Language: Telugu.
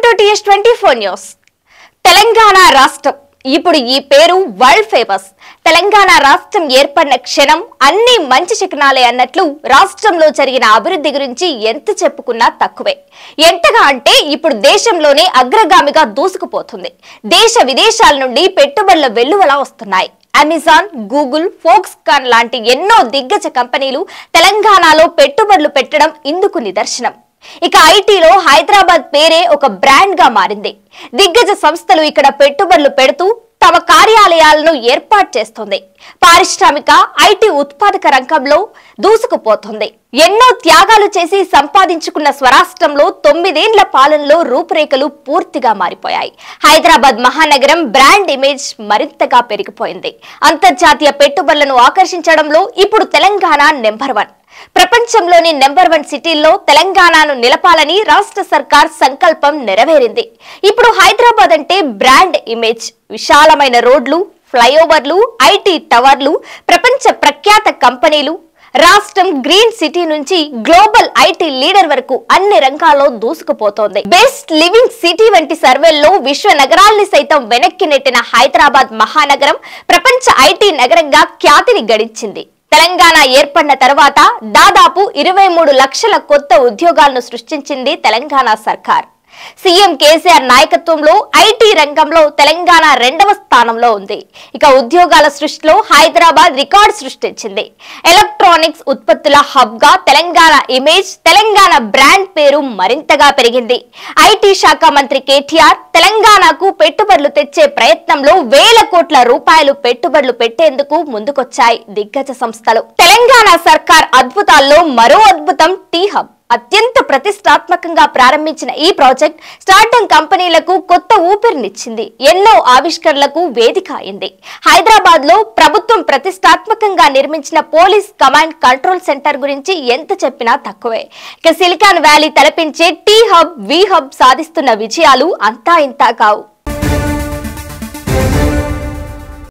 to TS twenty four news Telangana రాష్ట్రం ఇప్పుడు ఈ పేరు వరల్డ్ ఫేమస్ తెలంగాణ రాష్ట్రం ఏర్పడిన క్షణం అన్ని మంచి శకనాలే అన్నట్లు రాష్ట్రంలో జరిగిన అభివృద్ధి గురించి ఎంత చెప్పుకున్నా తక్కువే ఎంతగా అంటే ఇప్పుడు దేశంలోనే అగ్రగామిగా దూసుకుపోతుంది దేశ విదేశాల నుండి పెట్టుబడుల వెల్లువలా వస్తున్నాయి అమెజాన్ గూగుల్ ఫోక్స్కాన్ లాంటి ఎన్నో దిగ్గజ కంపెనీలు తెలంగాణలో పెట్టుబడులు పెట్టడం ఇందుకు నిదర్శనం ఇక ఐటీలో హైదరాబాద్ పేరే ఒక బ్రాండ్ గా మారింది దిగ్గజ సంస్థలు ఇక్కడ పెట్టుబడులు పెడుతూ తమ కార్యాలయాలను ఏర్పాటు చేస్తుంది పారిశ్రామిక ఐటీ ఉత్పాదక రంగంలో దూసుకుపోతుంది ఎన్నో త్యాగాలు చేసి సంపాదించుకున్న స్వరాష్ట్రంలో తొమ్మిదేండ్ల పాలనలో రూపురేఖలు పూర్తిగా మారిపోయాయి హైదరాబాద్ మహానగరం బ్రాండ్ ఇమేజ్ మరింతగా పెరిగిపోయింది అంతర్జాతీయ పెట్టుబడులను ఆకర్షించడంలో ఇప్పుడు తెలంగాణ నెంబర్ వన్ ప్రపంచంలోని నెంబర్ వన్ సిటీల్లో తెలంగాణను నిలపాలని రాష్ట్ర సర్కార్ సంకల్పం నెరవేరింది ఇప్పుడు హైదరాబాద్ అంటే బ్రాండ్ ఇమేజ్ విశాలమైన రోడ్లు ఫ్లైఓవర్లు ఐటీ టవర్లు ప్రపంచ ప్రఖ్యాత కంపెనీలు రాష్ట్రం గ్రీన్ సిటీ నుంచి గ్లోబల్ ఐటీ లీడర్ వరకు అన్ని రంగాల్లో దూసుకుపోతోంది బెస్ట్ లివింగ్ సిటీ వంటి సర్వేల్లో విశ్వ నగరాల్ని సైతం వెనక్కి నెట్టిన హైదరాబాద్ మహానగరం ప్రపంచ ఐటీ నగరంగా ఖ్యాతిని గడించింది తెలంగాణ ఏర్పడిన తర్వాత దాదాపు ఇరవై మూడు లక్షల కొత్త ఉద్యోగాలను సృష్టించింది తెలంగాణ సర్కార్ సీఎం కేసీఆర్ నాయకత్వంలో ఐటీ రంగంలో తెలంగాణ రెండవ స్థానంలో ఉంది ఇక ఉద్యోగాల సృష్టిలో హైదరాబాద్ రికార్డ్ సృష్టించింది ఎలక్ట్రానిక్స్ ఉత్పత్తుల హబ్ గా తెలంగాణ ఇమేజ్ తెలంగాణ బ్రాండ్ పేరు మరింతగా పెరిగింది ఐటీ శాఖ మంత్రి కేటీఆర్ తెలంగాణకు పెట్టుబడులు తెచ్చే ప్రయత్నంలో వేల కోట్ల రూపాయలు పెట్టుబడులు పెట్టేందుకు ముందుకొచ్చాయి దిగ్గజ సంస్థలు తెలంగాణ సర్కార్ అద్భుతాల్లో మరో అద్భుతం టీ హబ్ అత్యంత ప్రతిష్టాత్మకంగా ప్రారంభించిన ఈ ప్రాజెక్ట్ స్టార్టప్ కంపెనీలకు కొత్త ఊపిరినిచ్చింది ఎన్నో ఆవిష్కరణలకు వేదిక అయింది హైదరాబాద్ లో ప్రభుత్వం ప్రతిష్టాత్మకంగా నిర్మించిన పోలీస్ కమాండ్ కంట్రోల్ సెంటర్ గురించి ఎంత చెప్పినా తక్కువే ఇక సిలికాన్ వ్యాలీ తలపించే టీ హబ్ వి హబ్ సాధిస్తున్న విజయాలు అంతా ఇంతా కావు